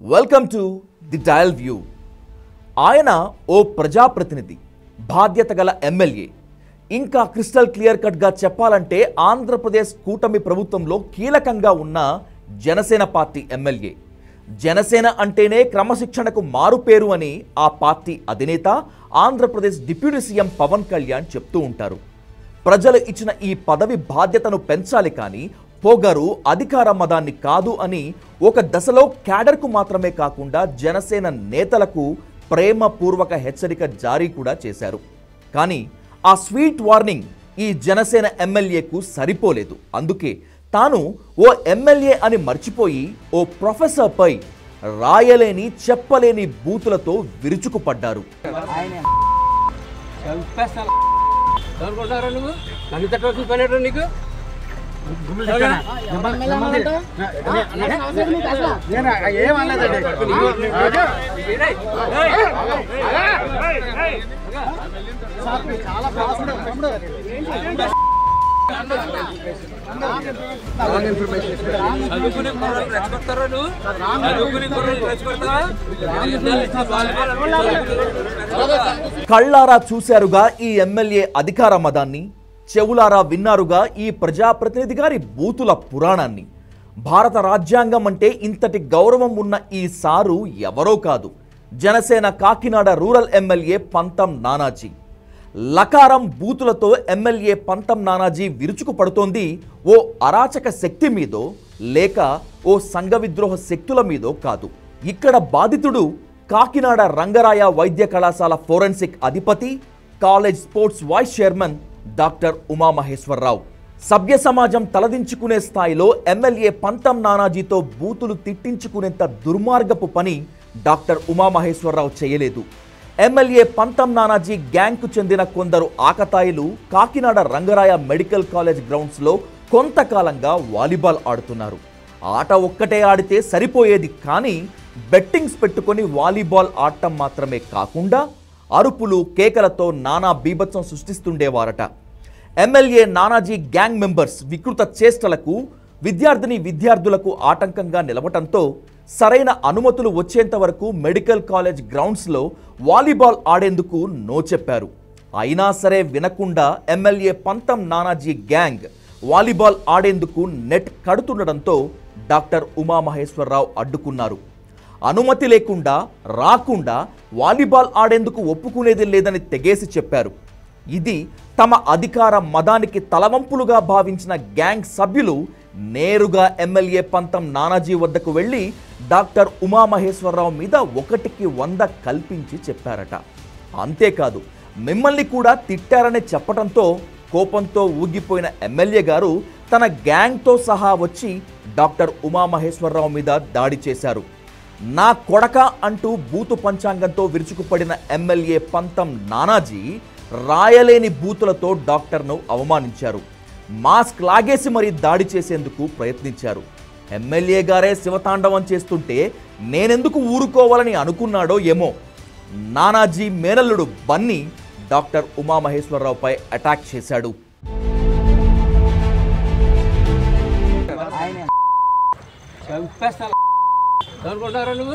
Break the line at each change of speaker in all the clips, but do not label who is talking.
welcome to the dial view ఆయన ఓ ప్రజాప్రతినిధి బాధ్యత గల ఎమ్మెల్యే ఇంకా క్రిస్టల్ క్లియర్ కట్గా చెప్పాలంటే ఆంధ్రప్రదేశ్ కూటమి ప్రభుత్వంలో కీలకంగా ఉన్న జనసేన పార్టీ ఎమ్మెల్యే జనసేన అంటేనే క్రమశిక్షణకు మారుపేరు అని ఆ పార్టీ అధినేత ఆంధ్రప్రదేశ్ డిప్యూటీ సీఎం పవన్ కళ్యాణ్ చెప్తూ ఉంటారు ప్రజలు ఇచ్చిన ఈ పదవి బాధ్యతను పెంచాలి కానీ పొగరు అధికార మదాన్ని కాదు అని ఒక దశలో క్యాడర్కు మాత్రమే కాకుండా జనసేన నేతలకు ప్రేమపూర్వక హెచ్చరిక జారీ కూడా చేశారు కానీ ఆ స్వీట్ వార్నింగ్ ఈ జనసేన ఎమ్మెల్యేకు సరిపోలేదు అందుకే తాను ఓ ఎమ్మెల్యే అని మర్చిపోయి ఓ ప్రొఫెసర్పై రాయలేని చెప్పలేని బూతులతో విరుచుకుపడ్డారు
చంపేస్తాను అనుకుంటారా నువ్వు నన్ను తట్టుకోవాల్సిన పని ఏంట్రా నీకు చదువుకునే కుర్రోళ్ళు రెచ్చగొడతారా నువ్వు చదువుకునే కుర్రోళ్ళు రెచ్చగొడతావా
కళ్ళారా చూశారుగా ఈ ఎమ్మెల్యే అధికార మదాన్ని చెవులారా విన్నారుగా ఈ ప్రజాప్రతినిధి గారి బూతుల పురాణాన్ని భారత రాజ్యాంగం అంటే ఇంతటి గౌరవం ఉన్న ఈ సారు ఎవరో కాదు జనసేన కాకినాడ రూరల్ ఎమ్మెల్యే పంతం నానాజీ లకారం బూతులతో ఎమ్మెల్యే పంతం నానాజీ విరుచుకు పడుతోంది ఓ అరాచక శక్తి మీదో లేక ఓ సంఘ విద్రోహ శక్తుల మీదో కాదు ఇక్కడ బాధితుడు కాకినాడ రంగరాయ వైద్య కళాశాల ఫోరెన్సిక్ అధిపతి college sports vice chairman doctor Umamaheswara Rao సభ్య సమాజం తలదించుకునే స్థాయిలో ఎమ్మెల్యే పంతం నానాజీతో బూతులు తిట్టించుకునేంత దుర్మార్గపు పని డాక్టర్ ఉమామహేశ్వరరావు చేయలేదు ఎమ్మెల్యే పంతం నానాజీ గ్యాంగ్కు చెందిన కొందరు ఆకతాయిలు కాకినాడ రంగరాయ మెడికల్ కాలేజ్ గ్రౌండ్స్లో కొంతకాలంగా వాలీబాల్ ఆడుతున్నారు ఆట ఒక్కటే ఆడితే సరిపోయేది కానీ బెట్టింగ్స్ పెట్టుకొని వాలీబాల్ ఆడటం మాత్రమే కాకుండా అరుపులు కేకలతో నానా బీభత్సం సృష్టిస్తుండేవారట ఎమ్మెల్యే నానాజీ గ్యాంగ్ మెంబర్స్ వికృత చేష్టలకు విద్యార్థిని విద్యార్థులకు ఆటంకంగా నిలవటంతో సరైన అనుమతులు వచ్చేంత వరకు మెడికల్ కాలేజ్ గ్రౌండ్స్లో వాలీబాల్ ఆడేందుకు నో చెప్పారు అయినా సరే వినకుండా ఎమ్మెల్యే పంతం నానాజీ గ్యాంగ్ వాలీబాల్ ఆడేందుకు నెట్ కడుతుండడంతో డాక్టర్ ఉమామహేశ్వరరావు అడ్డుకున్నారు అనుమతి లేకుండా రాకుండా వాలీబాల్ ఆడేందుకు ఒప్పుకునేది లేదని తెగేసి చెప్పారు ఇది తమ అధికార మదానికి తలవంపులుగా భావించిన గ్యాంగ్ సభ్యులు నేరుగా ఎమ్మెల్యే పంతం నానాజీ వద్దకు వెళ్ళి డాక్టర్ ఉమామహేశ్వరరావు మీద ఒకటికి వంద కల్పించి చెప్పారట అంతేకాదు మిమ్మల్ని కూడా తిట్టారని చెప్పడంతో కోపంతో ఊగిపోయిన ఎమ్మెల్యే గారు తన గ్యాంగ్తో సహా వచ్చి డాక్టర్ ఉమామహేశ్వరరావు మీద దాడి చేశారు నా కొడక అంటూ బూతు పంచాంగంతో విరుచుకుపడిన ఎమ్మెల్యే పంతం నానాజీ రాయలేని బూతులతో డాక్టర్ను అవమానించారు మాస్క్ లాగేసి మరీ దాడి చేసేందుకు ప్రయత్నించారు ఎమ్మెల్యే గారే శివతాండవం చేస్తుంటే నేనెందుకు ఊరుకోవాలని అనుకున్నాడో ఏమో నానాజీ మేనల్లుడు బన్నీ డాక్టర్ ఉమామహేశ్వరరావుపై అటాక్ చేశాడు
చంపేస్తాను అనుకుంటారా నువ్వు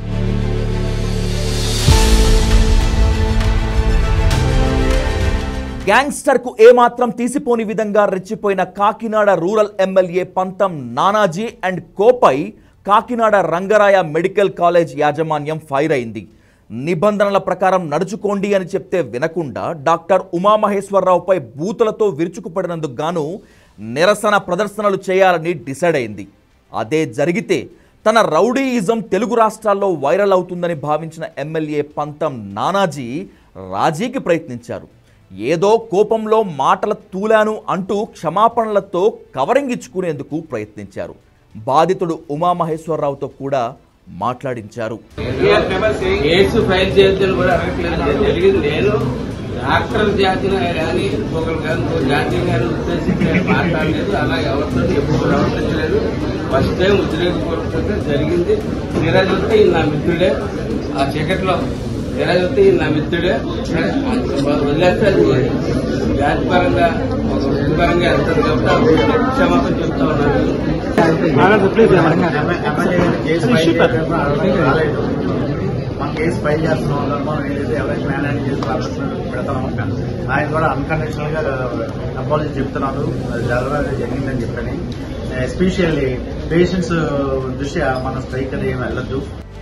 గ్యాంగ్స్టర్కు ఏమాత్రం తీసిపోని విధంగా రెచ్చిపోయిన కాకినాడ రూరల్ ఎమ్మెల్యే పంతం నానాజీ అండ్ కోపై కాకినాడ రంగరాయ మెడికల్ కాలేజ్ యాజమాన్యం ఫైర్ అయింది నిబంధనల ప్రకారం నడుచుకోండి అని చెప్తే వినకుండా డాక్టర్ ఉమామహేశ్వరరావుపై బూతులతో విరుచుకుపడినందుకు గాను నిరసన ప్రదర్శనలు చేయాలని డిసైడ్ అయింది అదే జరిగితే తన రౌడీయిజం తెలుగు రాష్ట్రాల్లో వైరల్ అవుతుందని భావించిన ఎమ్మెల్యే పంతం నానాజీ రాజీకి ప్రయత్నించారు ఏదో కోపంలో మాటల తూలాను అంటూ క్షమాపణలతో కవరింగ్ ఇచ్చుకునేందుకు ప్రయత్నించారు బాధితుడు ఉమామహేశ్వరరావుతో కూడా మాట్లాడించారు
కేసు ఫైల్ చేయొద్దని కూడా అడగట్లేదు జరిగింది నేను డాక్టర్ జాతిని కానీ ఇంకొకరు కానీ ఇంకో జాతి గారిని ఉద్దేశించి నేను మాట్లాడలేదు అలా ఎవరితో ఎప్పుడు ప్రవర్తించలేదు ఫస్ట్ టైం ఉద్రేకపూర్వకంగా జరిగింది తీరా చూస్తే ఈయన నా మిత్రుడే ఆ చీకట్లో తీరా చూస్తే ఈయన నా మిత్రుడే సరే, వదిలేస్తే అది జాతిపరంగా ఒక వృత్తిపరంగా వెళ్తుంది కాబట్టి ఆ క్షమాపణ చెప్తా ఉన్నాను
ఎమ్మెల్యే కేసు ఫైల్ చేయడం రాలేదు మన కేసు ఫైల్ చేస్తున్నాం మనం ఏదైతే ఎవరైతే మేనేజ్ చేసి పెడతామో ఆయన కూడా అన్కండిషనల్ గా అపాలజీ చెప్తున్నాడు అది జరగ- జరిగిందని చెప్పని ఎస్పెషల్లీ పేషెంట్స్ దృష్ట్యా మన స్ట్రైక్ అది ఏమి వెళ్ళొద్దు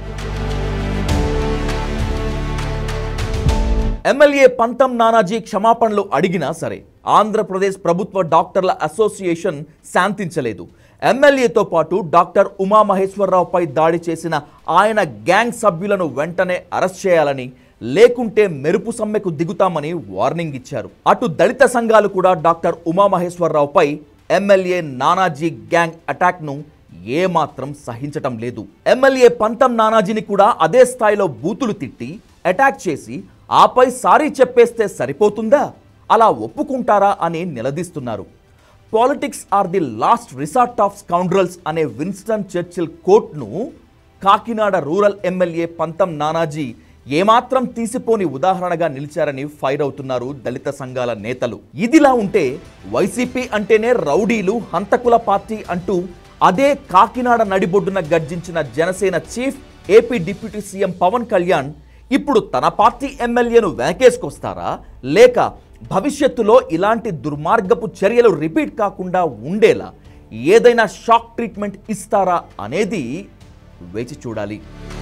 ఎమ్మెల్యే పంతం నానాజీ క్షమాపణలు అడిగినా సరే ఆంధ్రప్రదేశ్ ప్రభుత్వ డాక్టర్ల అసోసియేషన్ శాంతించలేదు ఎమ్మెల్యేతో పాటు డాక్టర్ ఉమామహేశ్వరరావుపై దాడి చేసిన ఆయన గ్యాంగ్ సభ్యులను వెంటనే అరెస్ట్ చేయాలని లేకుంటే మెరుపు సమ్మెకు దిగుతామని వార్నింగ్ ఇచ్చారు అటు దళిత సంఘాలు కూడా డాక్టర్ ఉమామహేశ్వరరావుపై ఎమ్మెల్యే నానాజీ గ్యాంగ్ అటాక్ను ఏమాత్రం సహించటం లేదు ఎమ్మెల్యే పంతం నానాజీని కూడా అదే స్థాయిలో బూతులు తిట్టి అటాక్ చేసి ఆపై సారీ చెప్పేస్తే సరిపోతుందా అలా ఒప్పుకుంటారా అని నిలదీస్తున్నారు politics are the last resort of scoundrels అనే విన్స్టన్ చర్చిల్ కోట్ను కాకినాడ రూరల్ ఎమ్మెల్యే పంతం నానాజీ ఏమాత్రం తీసిపోని ఉదాహరణగా నిలిచారని ఫైర్ అవుతున్నారు దళిత సంఘాల నేతలు ఇదిలా ఉంటే వైసీపీ అంటేనే రౌడీలు హంతకుల పార్టీ అంటూ అదే కాకినాడ నడిబొడ్డున గర్జించిన Janasena chief AP deputy CM Pawan Kalyan ఇప్పుడు తన పార్టీ ఎమ్మెల్యేను వెనకేసుకొస్తారా లేక భవిష్యత్తులో ఇలాంటి దుర్మార్గపు చర్యలు రిపీట్ కాకుండా ఉండేలా ఏదైనా షాక్ ట్రీట్మెంట్ ఇస్తారా అనేది వేచి చూడాలి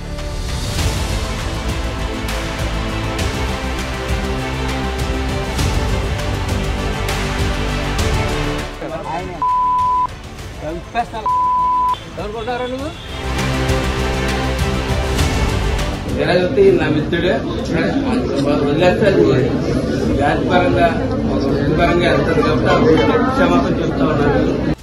చంపేస్తాను అనుకుంటారా నువ్వు
జరగతి నా మిత్రుడే వదిలేస్తే అది జాతిపరంగా ఒక వృత్తిపరంగా వెళ్తుంది కాబట్టి ఆ క్షమాపణ చెప్తా ఉన్నాను